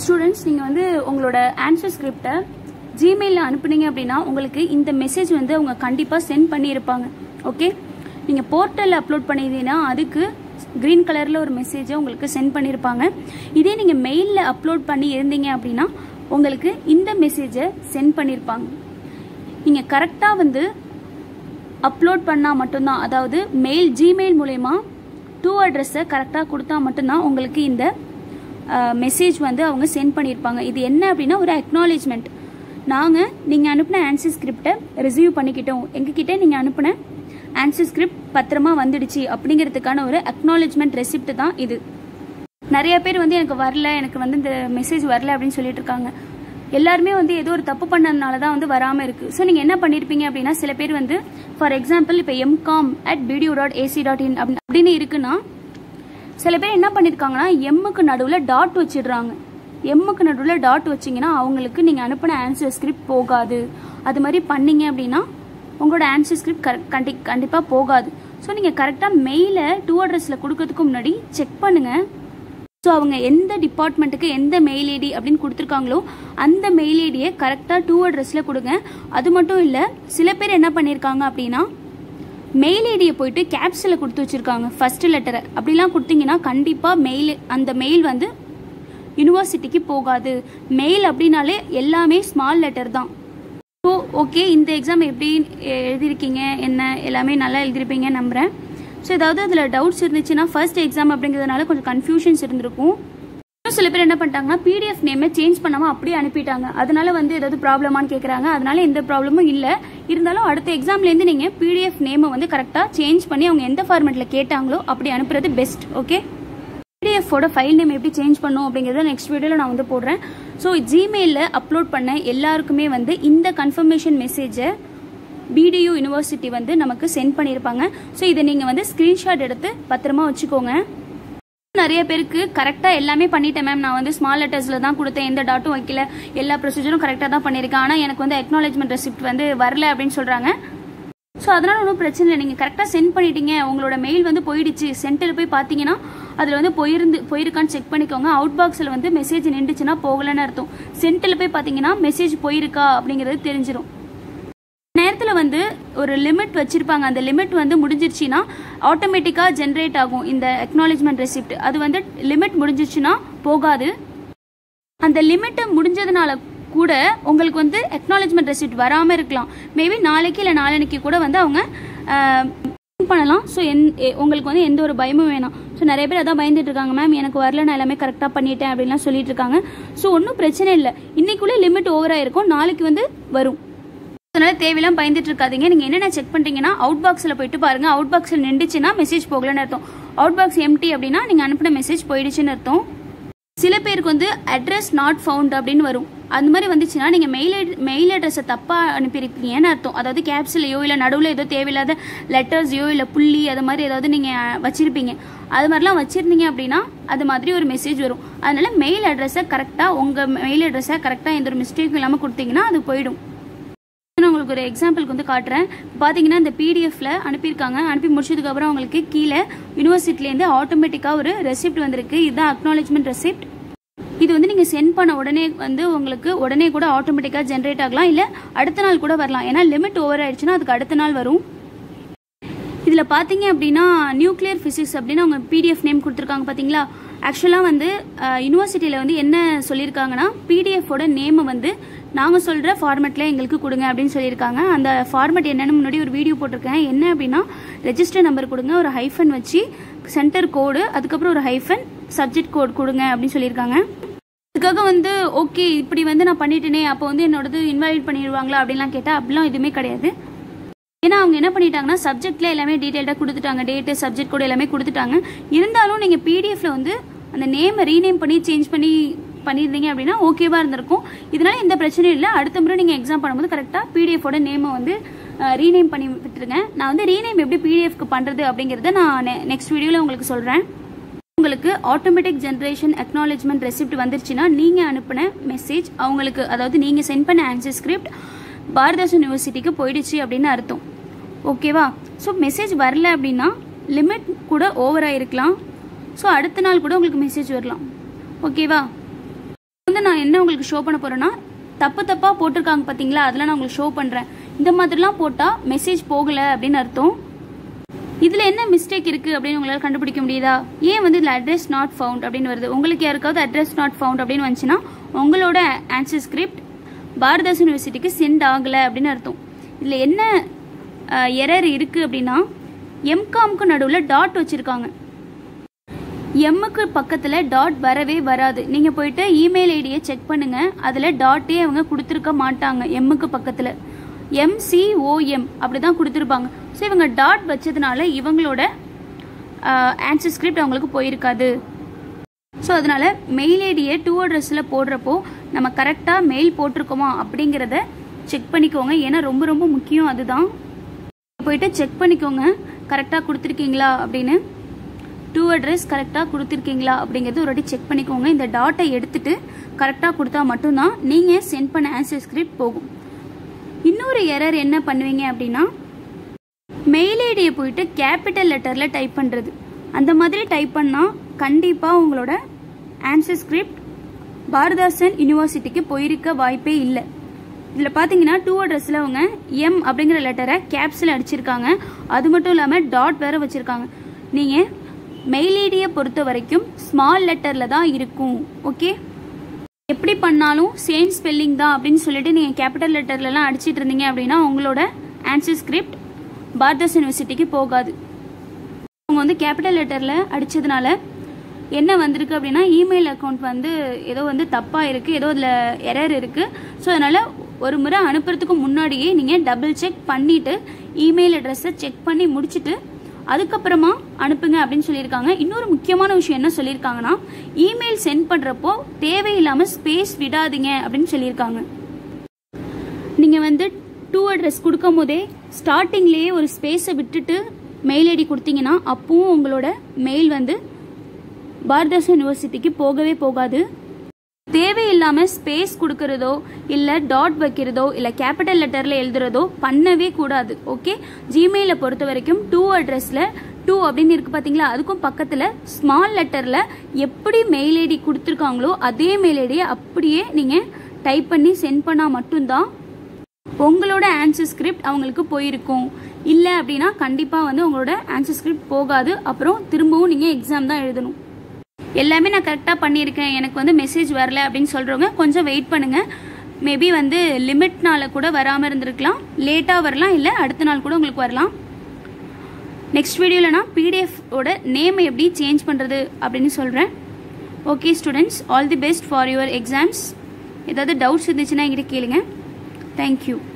students நீங்கள் வந்து உங்களோட ஆன்சர் ஸ்கிரிப்டை ஜிமெயிலில் அனுப்புனீங்க அப்படின்னா உங்களுக்கு இந்த மெசேஜ் வந்து அவங்க கண்டிப்பாக சென்ட் பண்ணியிருப்பாங்க ஓகே நீங்கள் போர்ட்டலில் அப்லோட் பண்ணியிருந்தீங்கன்னா அதுக்கு க்ரீன் கலரில் ஒரு மெசேஜை உங்களுக்கு சென்ட் பண்ணியிருப்பாங்க இதே நீங்கள் மெயிலில் அப்லோட் பண்ணி இருந்தீங்க அப்படின்னா உங்களுக்கு இந்த மெசேஜை சென்ட் பண்ணியிருப்பாங்க நீங்கள் கரெக்டாக வந்து அப்லோட் பண்ணால் மட்டும்தான் அதாவது மெயில் ஜிமெயில் மூலயமா டூ அட்ரஸை கரெக்டாக கொடுத்தா மட்டும்தான் உங்களுக்கு இந்த மெசேஜ் வந்து அவங்க சென்ட் பண்ணியிருப்பாங்க இது என்ன அப்படின்னா ஒரு அக்னாலேஜ்மெண்ட் நாங்கள் நீங்கள் அனுப்பின ஆன்சர் ஸ்கிரிப்டை ரிசீவ் பண்ணிக்கிட்டோம் எங்ககிட்ட நீங்கள் அனுப்பின ஆன்சர் ஸ்கிரிப்ட் பத்திரமா வந்துடுச்சு அப்படிங்கிறதுக்கான ஒரு அக்னாலேஜ்மெண்ட் ரெசிப்ட் தான் இது நிறைய பேர் வந்து எனக்கு வரல எனக்கு வந்து இந்த மெசேஜ் வரல அப்படின்னு சொல்லிட்டு இருக்காங்க எல்லாருமே வந்து ஏதோ ஒரு தப்பு பண்ணதுனால தான் வந்து வராமல் இருக்கு ஸோ நீங்கள் என்ன பண்ணியிருப்பீங்க அப்படின்னா சில பேர் வந்து ஃபார் எக்ஸாம்பிள் இப்போ MCom at PDO dot AC dot in அப்படின்னு இருக்குன்னா சில பேர் என்ன பண்ணியிருக்காங்கன்னா எம்முக்கு நடுவில் டாட் வச்சிடுறாங்க எம்முக்கு நடுவில் டாட் வச்சிங்கன்னா அவங்களுக்கு நீங்கள் அனுப்பின ஆன்சர் ஸ்கிரிப்ட் போகாது அது மாதிரி பண்ணீங்க அப்படின்னா உங்களோட ஆன்சர் ஸ்கிரிப்ட் கண்டி கண்டிப்பாக போகாது ஸோ நீங்கள் கரெக்டாக மெயிலை டூ அட்ரஸில் கொடுக்கறதுக்கு முன்னாடி செக் பண்ணுங்கள் ஸோ அவங்க எந்த டிபார்ட்மெண்ட்டுக்கு எந்த மெயில் ஐடி அப்படின்னு கொடுத்துருக்காங்களோ அந்த மெயில் ஐடியை கரெக்டாக டூ அட்ரஸில் கொடுங்க அது மட்டும் இல்லை சில பேர் என்ன பண்ணியிருக்காங்க அப்படின்னா மெயில் ஐடியை போயிட்டு கேப்ஸில் கொடுத்து வச்சுருக்காங்க ஃபர்ஸ்ட் லெட்டரை அப்படிலாம் கொடுத்தீங்கன்னா கண்டிப்பாக மெயில் அந்த மெயில் வந்து யூனிவர்சிட்டிக்கு போகாது மெயில் அப்படின்னாலே எல்லாமே ஸ்மால் லெட்டர் தான் ஸோ ஓகே இந்த எக்ஸாம் எப்படி எழுதியிருக்கீங்க என்ன எல்லாமே நல்லா எழுதிருப்பீங்க நம்புகிறேன் ஸோ ஏதாவது அதில் டவுட்ஸ் இருந்துச்சுன்னா ஃபர்ஸ்ட் எக்ஸாம் அப்படிங்கிறதுனால கொஞ்சம் கன்ஃபியூஷன்ஸ் இருந்திருக்கும் இன்னும் சில பேர் என்ன பண்ணிட்டாங்கன்னா பிடிஎஃப் நேமை சேஞ்ச் பண்ணாமல் அப்படியே அனுப்பிட்டாங்க அதனால வந்து ஏதாவது ப்ராப்ளமான்னு கேட்குறாங்க அதனால எந்த ப்ராப்ளமும் இல்லை இருந்தாலும் அடுத்த எக்ஸாம்லேருந்து நீங்கள் பிடிஎஃப் நேமை வந்து கரெக்டாக சேஞ்ச் பண்ணி அவங்க எந்த ஃபார்மேட்டில் கேட்டாங்களோ அப்படி அனுப்புறது பெஸ்ட் ஓகே பிடிஎஃபோட ஃபைல் நேம் எப்படி சேஞ்ச் பண்ணும் அப்படிங்கிறத நெக்ஸ்ட் வீடியோவில் நான் வந்து போடுறேன் ஸோ ஜிமெயிலில் அப்லோட் பண்ண எல்லாருக்குமே வந்து இந்த கன்ஃபர்மேஷன் மெசேஜை பிடியூ யூனிவர்சிட்டி வந்து நமக்கு சென்ட் பண்ணியிருப்பாங்க ஸோ இதை நீங்கள் வந்து ஸ்க்ரீன்ஷாட் எடுத்து பத்திரமா வச்சுக்கோங்க நிறைய பேருக்கு கரெக்டாக எல்லாமே பண்ணிட்டேன் மேம் நான் வந்து ஸ்மால் லெட்டர்ஸில் தான் கொடுத்தேன் எந்த டாட்டும் வைக்கல எல்லா ப்ரொசீஜரும் கரெக்டாக தான் பண்ணியிருக்கேன் ஆனால் எனக்கு வந்து அக்னாலேஜ்மெண்ட் ரெசிப்ட் வந்து வரல அப்படின்னு சொல்கிறாங்க ஸோ அதனால் ஒன்றும் பிரச்சனை இல்லை நீங்கள் கரெக்டாக சென்ட் பண்ணிட்டீங்க உங்களோட மெயில் வந்து போயிடுச்சு சென்டரில் போய் பார்த்தீங்கன்னா அதில் வந்து போயிருந்து போயிருக்கான்னு செக் பண்ணிக்கோங்க அவுட் பாக்ஸில் வந்து மெசேஜ் நின்றுச்சுன்னா போகலன்னு அர்த்தம் சென்டரில் போய் பார்த்தீங்கன்னா மெசேஜ் போயிருக்கா அப்படிங்கிறது தெரிஞ்சிடும் நேரத்தில் வந்து ஒரு லிமிட் வச்சிருப்பாங்க அந்த லிமிட் வந்து முடிஞ்சிருச்சுன்னா ஆட்டோமேட்டிக்காக ஜென்ரேட் ஆகும் இந்த அக்னாலேஜ்மெண்ட் ரெசிப்ட் அது வந்து லிமிட் முடிஞ்சிருச்சுன்னா போகாது அந்த லிமிட்டை முடிஞ்சதுனால கூட உங்களுக்கு வந்து அக்னாலேஜ்மெண்ட் ரெசிப்ட் வராமல் இருக்கலாம் மேபி நாளைக்கு இல்லை நாளைக்கு கூட வந்து அவங்க பண்ணலாம் ஸோ என் உங்களுக்கு வந்து எந்த ஒரு பயமும் வேணாம் ஸோ நிறைய பேர் அதான் பயந்துட்டு இருக்காங்க மேம் எனக்கு வரல நான் எல்லாமே கரெக்டாக பண்ணிட்டேன் அப்படின்லாம் சொல்லிட்டு இருக்காங்க ஸோ ஒன்றும் பிரச்சனை இல்லை இன்னைக்குள்ளே லிமிட் ஓவராக இருக்கும் நாளைக்கு வந்து வரும் அதனால தேவையெல்லாம் பயந்துட்டு இருக்காதீங்க நீங்க என்னென்ன செக் பண்றீங்கன்னா அவுட் பாக்ஸ்ல போயிட்டு பாருங்க அவுட் பாக்ஸ்ல நின்றுச்சுன்னா மெசேஜ் போகலன்னு அர்த்தம் அவுட் பாக்ஸ் எம்டி அப்படின்னா நீங்க அனுப்பின மெசேஜ் போயிடுச்சுன்னு அர்த்தம் சில பேருக்கு வந்து அட்ரஸ் நாட் ஃபவுண்ட் அப்படின்னு வரும் அந்த மாதிரி வந்துச்சுன்னா நீங்கள் மெயில் மெயில் அட்ரஸை தப்பாக அனுப்பியிருக்கீங்கன்னு அர்த்தம் அதாவது கேப்ஸ்லையோ இல்லை நடுவில் ஏதோ தேவையில்லாத லெட்டர்ஸையோ இல்லை புள்ளி அது மாதிரி ஏதாவது நீங்கள் வச்சுருப்பீங்க அது மாதிரிலாம் வச்சுருந்தீங்க அப்படின்னா அது மாதிரி ஒரு மெசேஜ் வரும் அதனால மெயில் அட்ரஸை கரெக்டாக உங்கள் மெயில் அட்ரஸை கரெக்டாக எந்த ஒரு மிஸ்டேக்கும் இல்லாமல் கொடுத்தீங்கன்னா அது போயிடும் நான் உங்களுக்கு ஒரு எக்ஸாம்பிளுக்கு வந்து காட்டுறேன் பார்த்தீங்கன்னா இந்த பிடிஎஃப்ல அனுப்பியிருக்காங்க அனுப்பி முடிச்சதுக்கப்புறம் உங்களுக்கு கீழே யூனிவர்சிட்டிலேருந்து ஆட்டோமேட்டிக்காக ஒரு ரெசிப்ட் வந்திருக்கு இதுதான் அக்னாலேஜ்மெண்ட் ரெசிப்ட் இது வந்து நீங்கள் சென்ட் பண்ண உடனே வந்து உங்களுக்கு உடனே கூட ஆட்டோமேட்டிக்காக ஜென்ரேட் ஆகலாம் இல்லை அடுத்த நாள் கூட வரலாம் ஏன்னா லிமிட் ஓவர் ஆயிடுச்சுன்னா அதுக்கு அடுத்த நாள் வரும் இதில் பார்த்தீங்க அப்படின்னா நியூக்ளியர் ஃபிசிக்ஸ் அப்படின்னு அவங்க பிடிஎஃப் நேம் கொடுத்துருக்காங்க பார்த்தீங்களா ஆக்சுவலாக வந்து யூனிவர்சிட்டியில் வந்து என்ன சொல்லியிருக்காங்கன்னா பிடிஎஃபோட நேமை வந்து நாங்கள் சொல்கிற ஃபார்மேட்டில் எங்களுக்கு கொடுங்க அப்படின்னு சொல்லியிருக்காங்க அந்த ஃபார்மேட் என்னென்னு முன்னாடி ஒரு வீடியோ போட்டிருக்கேன் என்ன அப்படின்னா ரெஜிஸ்டர் நம்பர் கொடுங்க ஒரு ஹைஃபன் வச்சு சென்டர் கோடு அதுக்கப்புறம் ஒரு ஹைஃபன் சப்ஜெக்ட் கோட் கொடுங்க அப்படின்னு சொல்லியிருக்காங்க அதுக்காக வந்து ஓகே இப்படி வந்து நான் பண்ணிட்டேனே அப்போ வந்து என்னோடது இன்வைட் பண்ணிடுவாங்களா அப்படின்லாம் கேட்டால் அப்படிலாம் எதுவுமே கிடையாது ஏன்னா அவங்க என்ன பண்ணிட்டாங்கன்னா சப்ஜெக்ட்ல எல்லாமே டீட்டெயில்டாக கொடுத்துட்டாங்க டேட்டு சப்ஜெக்ட் கூட எல்லாமே கொடுத்துட்டாங்க இருந்தாலும் நீங்கள் பிடிஎஃப்ல வந்து அந்த நேமை ரீநேம் பண்ணி சேஞ்ச் பண்ணி பண்ணியிருந்தீங்க அப்படின்னா ஓகேவா இருந்திருக்கும் இதனால எந்த பிரச்சனையும் இல்லை அடுத்த முறை நீங்கள் எக்ஸாம் பண்ணும்போது கரெக்டாக பிடிஎஃபோட நேமை வந்து ரீநேம் பண்ணி விட்டுருங்க நான் வந்து ரீநேம் எப்படி பிடிஎஃப்க்கு பண்ணுறது அப்படிங்கிறத நான் நெக்ஸ்ட் வீடியோவில் உங்களுக்கு சொல்கிறேன் உங்களுக்கு ஆட்டோமேட்டிக் ஜென்ரேஷன் அக்னாலேஜ்மெண்ட் ரெசிப்ட் வந்துருச்சுன்னா நீங்கள் அனுப்பின மெசேஜ் அவங்களுக்கு அதாவது நீங்கள் சென்ட் பண்ண ஆன்சர் ஸ்கிரிப்ட் பாரதாஸ் யூனிவர்சிட்டிக்கு போயிடுச்சு அப்படின்னு அர்த்தம் ஓகேவா ஸோ மெசேஜ் வரல அப்படின்னா லிமிட் கூட ஓவர் ஆயிருக்கலாம் ஸோ அடுத்த நாள் கூட உங்களுக்கு மெசேஜ் வரலாம் ஓகேவா வந்து நான் என்ன உங்களுக்கு ஷோ பண்ண போறேன்னா தப்பு தப்பா போட்டிருக்காங்க பாத்தீங்களா அதெல்லாம் நான் உங்களுக்கு ஷோ பண்றேன் இந்த மாதிரிலாம் போட்டா மெசேஜ் போகல அப்படின்னு அர்த்தம் இதுல என்ன மிஸ்டேக் இருக்கு அப்படின்னு உங்களால கண்டுபிடிக்க முடியுதா ஏன் வந்து இதுல அட்ரஸ் நாட் ஃபவுண்ட் அப்படின்னு வருது உங்களுக்கு யாருக்காவது அட்ரஸ் நாட் ஃபவுண்ட் அப்படின்னு வந்துச்சுன்னா உங்களோட ஆன்சர் ஸ்கிரிப்ட் பாரதாஸ் யூனிவர்சிட்டிக்கு சென்ட் ஆகல அப்படின்னு அர்த்தம் இதுல என்ன எரர் இருக்கு அப்படின்னா எம்காம்க்கு நடுவில் டாட் வச்சிருக்காங்க எம்முக்கு பக்கத்துல டாட் வரவே வராது நீங்க போயிட்டு இமெயில் ஐடியை செக் பண்ணுங்க அதுல டாட்டே அவங்க கொடுத்துருக்க மாட்டாங்க எம்முக்கு பக்கத்துல எம்சிஓஎம் அப்படிதான் கொடுத்துருப்பாங்க ஸோ இவங்க டாட் வச்சதுனால இவங்களோட ஆன்சர் ஸ்கிரிப்ட் அவங்களுக்கு போயிருக்காது ஸோ அதனால மெயில் ஐடியை டூ அட்ரஸில் போடுறப்போ நம்ம கரெக்டாக மெயில் போட்டிருக்கோமா அப்படிங்கிறத செக் பண்ணிக்கோங்க ஏன்னா ரொம்ப ரொம்ப முக்கியம் அதுதான் போயிட்டு செக் பண்ணிக்கோங்க கரெக்டாக கொடுத்துருக்கீங்களா அப்படின்னு டூ அட்ரஸ் கரெக்டாக கொடுத்துருக்கீங்களா அப்படிங்கிறது ஒரு வாட்டி செக் பண்ணிக்கோங்க இந்த டாட்டை எடுத்துட்டு கரெக்டாக கொடுத்தா மட்டும்தான் நீங்கள் சென்ட் பண்ண ஆன்சர் ஸ்கிரிப்ட் போகும் இன்னொரு எரர் என்ன பண்ணுவீங்க அப்படின்னா மெயில் ஐடியை போயிட்டு கேபிட்டல் லெட்டரில் டைப் பண்ணுறது அந்த மாதிரி டைப் பண்ணால் கண்டிப்பாக உங்களோட ஆன்சர் ஸ்கிரிப்ட் பாரதாசன் யூனிவர்சிட்டிக்கு போயிருக்க வாய்ப்பே இல்லை இதில் பார்த்தீங்கன்னா டூ அட்ரஸில் அவங்க எம் அப்படிங்கிற லெட்டரை கேப்ஸில் அடிச்சிருக்காங்க அது மட்டும் இல்லாமல் டாட் வேற வச்சுருக்காங்க நீங்கள் மெயில் ஐடியை பொறுத்த வரைக்கும் ஸ்மால் லெட்டரில் தான் இருக்கும் ஓகே எப்படி பண்ணாலும் சேம் ஸ்பெல்லிங் தான் அப்படின்னு சொல்லிட்டு நீங்கள் கேபிட்டல் லெட்டர்லலாம் அடிச்சிட்டு இருந்தீங்க அப்படின்னா உங்களோட ஆன்சர் ஸ்கிரிப்ட் பாரதாஸ் யூனிவர்சிட்டிக்கு போகாது அவங்க வந்து கேபிட்டல் லெட்டரில் அடித்ததுனால என்ன வந்திருக்கு அப்படின்னா இமெயில் அக்கௌண்ட் வந்து ஏதோ வந்து தப்பாக இருக்குது ஏதோ அதில் எரர் இருக்குது ஸோ அதனால் ஒரு முறை அனுப்புறதுக்கு முன்னாடியே நீங்கள் டபுள் செக் பண்ணிவிட்டு இமெயில் அட்ரஸை செக் பண்ணி முடிச்சுட்டு அதுக்கப்புறமா அனுப்புங்க அப்படின்னு சொல்லியிருக்காங்க இன்னொரு முக்கியமான விஷயம் என்ன சொல்லியிருக்காங்கன்னா இமெயில் சென்ட் பண்ணுறப்போ தேவையில்லாமல் ஸ்பேஸ் விடாதீங்க அப்படின்னு சொல்லியிருக்காங்க நீங்கள் வந்து டூ அட்ரஸ் கொடுக்கும் போதே ஸ்டார்டிங்லேயே ஒரு ஸ்பேஸை விட்டுட்டு மெயில் ஐடி கொடுத்தீங்கன்னா அப்பவும் உங்களோட மெயில் வந்து பாரதாஸ் யூனிவர்சிட்டிக்கு போகவே போகாது தேவையில்லாம ஸ்பேஸ் கொடுக்கறதோ இல்ல டாட் வைக்கிறதோ இல்ல கேபிட்டல் லெட்டர்ல எழுதுறதோ பண்ணவே கூடாது ஓகே ஜிமெயில பொறுத்த வரைக்கும் டூ அட்ரஸ்ல டூ அப்படின்னு இருக்கு பாத்தீங்களா அதுக்கும் பக்கத்துல ஸ்மால் லெட்டர்ல எப்படி மெயில் ஐடி கொடுத்துருக்காங்களோ அதே மெயில் ஐடியை அப்படியே நீங்க டைப் பண்ணி சென்ட் பண்ணா மட்டும்தான் உங்களோட ஆன்சர் ஸ்கிரிப்ட் அவங்களுக்கு போயிருக்கும் இல்லை அப்படின்னா கண்டிப்பாக வந்து உங்களோட ஆன்சர் ஸ்கிரிப்ட் போகாது அப்புறம் திரும்பவும் நீங்கள் எக்ஸாம் தான் எழுதணும் எல்லாமே நான் கரெக்டாக பண்ணியிருக்கேன் எனக்கு வந்து மெசேஜ் வரல அப்படின்னு சொல்கிறவங்க கொஞ்சம் வெயிட் பண்ணுங்கள் மேபி வந்து லிமிட்னால கூட வராமல் இருந்திருக்கலாம் லேட்டாக வரலாம் இல்லை அடுத்த நாள் கூட உங்களுக்கு வரலாம் நெக்ஸ்ட் வீடியோவில் நான் பிடிஎஃப் ஓட நேம் எப்படி சேஞ்ச் பண்ணுறது அப்படின்னு சொல்கிறேன் okay students all the best for your exams ஏதாவது டவுட்ஸ் இருந்துச்சுன்னா என்கிட்ட கேளுங்க தேங்க்யூ